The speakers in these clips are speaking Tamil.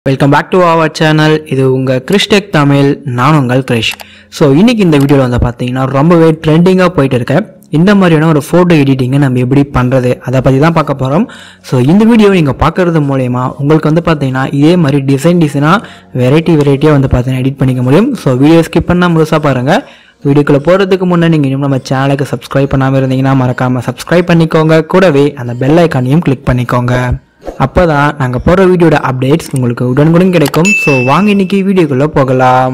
welcome back to our channel இது உங்கள் கிறிஸ்டெக் தமிழ் நான் உங்கள் கிரிஷ் ஸோ இன்னைக்கு இந்த வீடியோவில் வந்து பார்த்தீங்கன்னா ரொம்பவே ட்ரெண்டிங்காக போயிட்டு இருக்க இந்த மாதிரியான ஒரு ஃபோட்டோ எடிட்டிங்கை நம்ம எப்படி பண்ணுறது அதை பற்றி தான் பார்க்க போகிறோம் ஸோ இந்த வீடியோ நீங்கள் பார்க்குறது மூலயமா உங்களுக்கு வந்து பார்த்தீங்கன்னா இதே மாதிரி டிசைன் டிசைனாக வெரைட்டி வெரைட்டியாக வந்து பார்த்தீங்கன்னா எடிட் பண்ணிக்க முடியும் ஸோ வீடியோ ஸ்கிப் பண்ணால் முழுசாக பாருங்கள் வீடியோக்குள்ளே போகிறதுக்கு முன்னே நீங்கள் இன்னும் நம்ம சேனலுக்கு சப்ஸ்கிரைப் பண்ணாமல் இருந்தீங்கன்னா மறக்காமல் சப்ஸ்கிரைப் பண்ணிக்கோங்க கூடவே அந்த பெல் ஐக்கானையும் கிளிக் பண்ணிக்கோங்க அப்போ தான் நாங்கள் போடுற வீடியோட அப்டேட்ஸ் உங்களுக்கு உடனுக்குடன் கிடைக்கும் ஸோ வாங்க இன்னைக்கு வீடியோக்குள்ளே போகலாம்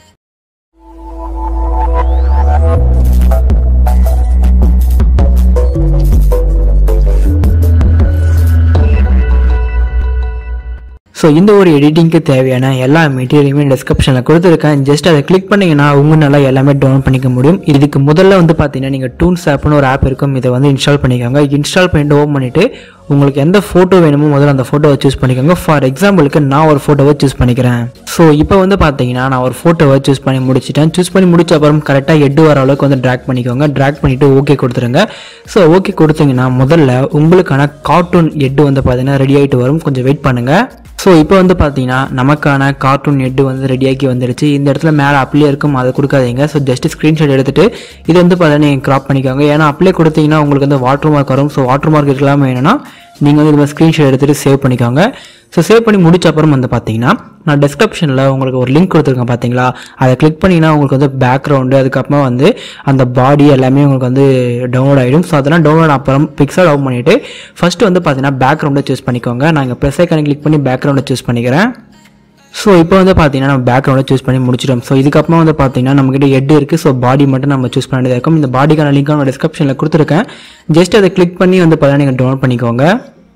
ஸோ இந்த ஒரு எடிட்டிங்க்கு தேவையான எல்லா மெட்டீரியலுமே டிஸ்கிரிப்ஷனில் கொடுத்துருக்கேன் ஜஸ்ட் அதை கிளிக் பண்ணிங்கன்னா உங்களால் எல்லாமே டவுன்லோட் பண்ணிக்க முடியும் இதுக்கு முதல்ல வந்து பார்த்தீங்கன்னா நீங்கள் டூன்ஸ் ஆப்னு ஒரு ஆப் இருக்கும் இதை வந்து இன்ஸ்டால் பண்ணிக்கோங்க இன்ஸ்டால் பண்ணிட்டு ஓப்பன் பண்ணிவிட்டு உங்களுக்கு எந்த ஃபோட்டோ வேணுமோ முதல்ல அந்த ஃபோட்டோவை சூஸ் பண்ணிக்கோங்க ஃபார் எக்ஸாம்பிளுக்கு நான் ஒரு ஃபோட்டோவை சூஸ் பண்ணிக்கிறேன் ஸோ இப்போ வந்து பார்த்தீங்கன்னா நான் ஒரு ஃபோட்டோவை சூஸ் பண்ணி முடிச்சிட்டேன் சூஸ் பண்ணி முடிச்ச அப்புறம் கரெக்டாக ஹெட் வர அளவுக்கு வந்து ட்ராக் பண்ணிக்கோங்க ட்ராக் பண்ணிவிட்டு ஓகே கொடுத்துருங்க ஸோ ஓகே கொடுத்தீங்கன்னா முதல்ல உங்களுக்கான கார்ட்டூன் ஹெட் வந்து பார்த்தீங்கன்னா ரெடி ஆகிட்டு வரும் கொஞ்சம் வெயிட் பண்ணுங்கள் ஸோ இப்போ வந்து பார்த்தீங்கன்னா நமக்கான கார்ட்டூன் ஹெட் வந்து ரெடியாக்கி வந்துருச்சு இந்த இடத்துல மேலே அப்ளே இருக்கும் அதை கொடுக்காதீங்க ஸோ ஜஸ்ட் ஸ்க்ரீன்ஷாட் எடுத்துட்டு இது வந்து பார்த்தீங்கன்னா நீங்கள் க்ராப் பண்ணிக்கோங்க ஏன்னா அப்ளே கொடுத்தீங்கன்னா உங்களுக்கு வந்து வாட்டர் மார்க் வரும் ஸோ வாட்டர் மார்க் இருக்கலாம் வேணும்னா நீங்கள் வந்து இது மாதிரி ஸ்க்ரீன்ஷாட் எடுத்துகிட்டு சேவ் பண்ணிக்கோங்க ஸோ சேவ் பண்ணி முடிச்ச அப்புறம் வந்து பார்த்தீங்கன்னா நான் டிஸ்கிரிப்ஷனில் உங்களுக்கு ஒரு லிங்க் கொடுத்துருக்கேன் பார்த்தீங்களா அதை கிளிக் பண்ணிங்கன்னா உங்களுக்கு வந்து பேக்ரவுண்டு அதுக்கப்புறமா வந்து அந்த பாடி எல்லாமே உங்களுக்கு வந்து டவுன்லோட் ஆகிடும் ஸோ அதெல்லாம் டவுன்லோட் அப்புறம் பிக்சல் ஆஃப் பண்ணிவிட்டு ஃபஸ்ட்டு வந்து பார்த்தீங்கன்னா பேக்ரவுண்டை சூஸ் பண்ணிக்கோங்க நான் இங்கே ப்ரெஸ் ஐக்கானை கிளிக் பண்ணி பேக்ரவுண்டை சூஸ் பண்ணிக்கிறேன் ஸோ இப்போ வந்து பார்த்தீங்கன்னா நம்ம பேக்ரவுண்டை சூஸ் பண்ணி முடிச்சிட்டோம் ஸோ இதுக்கப்புறமா வந்து பார்த்தீங்கன்னா நம்மகிட்ட ஹெட் இருக்குது ஸோ பாடி மட்டும் நம்ம சூஸ் பண்ண வேண்டியதாக இருக்கும் இந்த பாடிக்கான லிங்க் நான் டிஸ்கிரிப்ஷனில் கொடுத்துருக்கேன் ஜஸ்ட் அதை கிளிக் பண்ணி வந்து பார்த்தீங்கன்னா நீங்கள் டவுன்லோட் பண்ணிக்கோங்க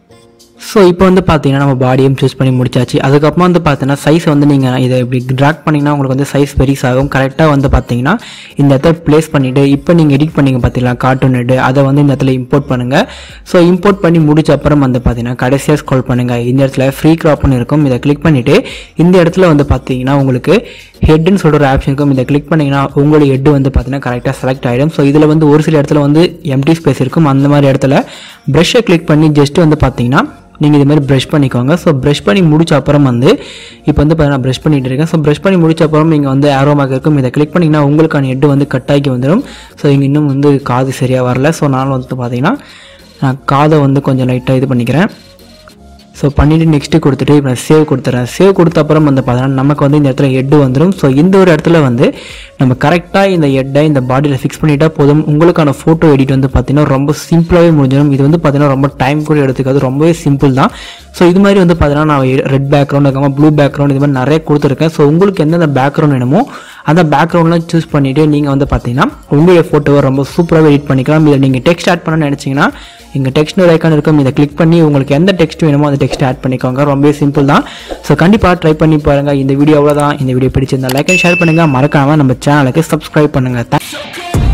ஸோ இப்போ வந்து பார்த்தீங்கன்னா நம்ம பாடியும் சூஸ் பண்ணி முடிச்சாச்சு அதுக்கப்புறமா வந்து பார்த்தீங்கன்னா சைஸ் வந்து நீங்கள் இதை இப்படி ட்ராக் பண்ணிங்கன்னா உங்களுக்கு வந்து சைஸ் பெரிஸ் ஆகும் கரெக்டாக வந்து பார்த்தீங்கன்னா இந்த இடத்துல ப்ளேஸ் பண்ணிவிட்டு இப்போ நீங்கள் எடிட் பண்ணிங்க பார்த்தீங்களா கார்ட்டூன் ஹெட் அதை வந்து இந்த இடத்துல இம்போர்ட் பண்ணுங்கள் ஸோ இம்போர்ட் பண்ணி முடிச்ச அப்புறம் வந்து பார்த்தீங்கன்னா கடைசியாக ஸ்க்ரோல் பண்ணுங்கள் இந்த இடத்துல ஃப்ரீ க்ராப்னு இருக்கும் இதை கிளிக் பண்ணிவிட்டு இந்த இடத்துல வந்து பார்த்தீங்கன்னா உங்களுக்கு ஹெட்னு சொல்கிற ஒரு ஆப்ஷன் இருக்கும் இதை கிளிக் பண்ணிங்கன்னா உங்களோட ஹெட் வந்து பார்த்தீங்கன்னா கரெக்டாக செலக்ட் ஆகிடும் ஸோ இதில் வந்து ஒரு சில இடத்துல வந்து எம்டி ஸ்பேஸ் இருக்கும் அந்த மாதிரி இடத்துல ப்ரஷ்ஷை கிளிக் பண்ணி ஜஸ்ட் வந்து பார்த்தீங்கன்னா நீங்கள் இது மாதிரி ப்ரஷ் பண்ணிக்கோங்க ஸோ ப்ரஷ் பண்ணி முடிச்ச அப்புறம் வந்து இப்போ வந்து பார்த்தீங்கன்னா ப்ரஷ் பண்ணிட்டு இருக்கேன் ஸோ ப்ரஷ் பண்ணி முடிச்ச அப்புறம் நீங்கள் வந்து ஆரோ மார்க் இருக்கும் இதை கிளிக் பண்ணிங்கன்னா உங்களுக்கான ஹெட் வந்து கட் ஆகி வந்துடும் ஸோ இங்கே இன்னும் வந்து காது சரியாக வரல ஸோ நான் வந்து பார்த்தீங்கன்னா நான் காதை வந்து கொஞ்சம் லைட்டாக இது பண்ணிக்கிறேன் ஸோ பண்ணிவிட்டு நெக்ஸ்ட்டு கொடுத்துட்டு இப்போ நான் சேவ் கொடுத்துறேன் சேவ் கொடுத்த அப்புறம் வந்து பார்த்தீங்கன்னா நமக்கு வந்து இந்த இடத்துல ஹெட்டு வந்துடும் ஸோ இந்த ஒரு இடத்துல வந்து நம்ம கரெக்டாக இந்த ஹெட்டை இந்த பாடியில் ஃபிக்ஸ் பண்ணிட்டா போதும் உங்களுக்கான ஃபோட்டோ எடிட் வந்து பார்த்தீங்கன்னா ரொம்ப சிம்பிளாகவே முடிஞ்சிடும் இது வந்து பார்த்தீங்கன்னா ரொம்ப டைம் கூட எடுத்துக்காது ரொம்பவே சிம்பிள் தான் ஸோ இது மாதிரி வந்து பார்த்தீங்கன்னா நான் ரெட் பேக்ரவுண்ட் அதுக்கப்புறமா ப்ளூ பேக்ரவுண்ட் இது மாதிரி நிறைய கொடுத்துருக்கேன் ஸோ உங்களுக்கு எந்தெந்த பேக்ரவுண்ட் வேணுமோ அந்த பேக்ரவுண்ட்லாம் சூஸ் பண்ணிவிட்டு நீங்கள் வந்து பார்த்தீங்கன்னா உங்களுடைய ஃபோட்டோவை ரொம்ப சூப்பராகவே எடிட் பண்ணிக்கலாம் இதை நீங்கள் டெக்ஸ்ட் ஆட் பண்ண நினச்சிங்கன்னா இங்கே டெக்ஸ்ட் ஒரு ஐக்கான் இருக்கும் இதை கிளிக் பண்ணி உங்களுக்கு எந்த டெக்ஸ்ட் வேணுமோ அந்த டெக்ஸ்ட் ஆட் பண்ணிக்கோங்க ரொம்பவே சிம்பிள் தான் ஸோ கண்டிப்பாக ட்ரை பண்ணி பாருங்கள் இந்த வீடியோ அவ்வளோதான் இந்த வீடியோ பிடிச்சிருந்தா லைக் அண்ட் ஷேர் பண்ணுங்கள் மறக்காமல் நம்ம சேனலுக்கு சப்ஸ்கிரைப் பண்ணுங்கள்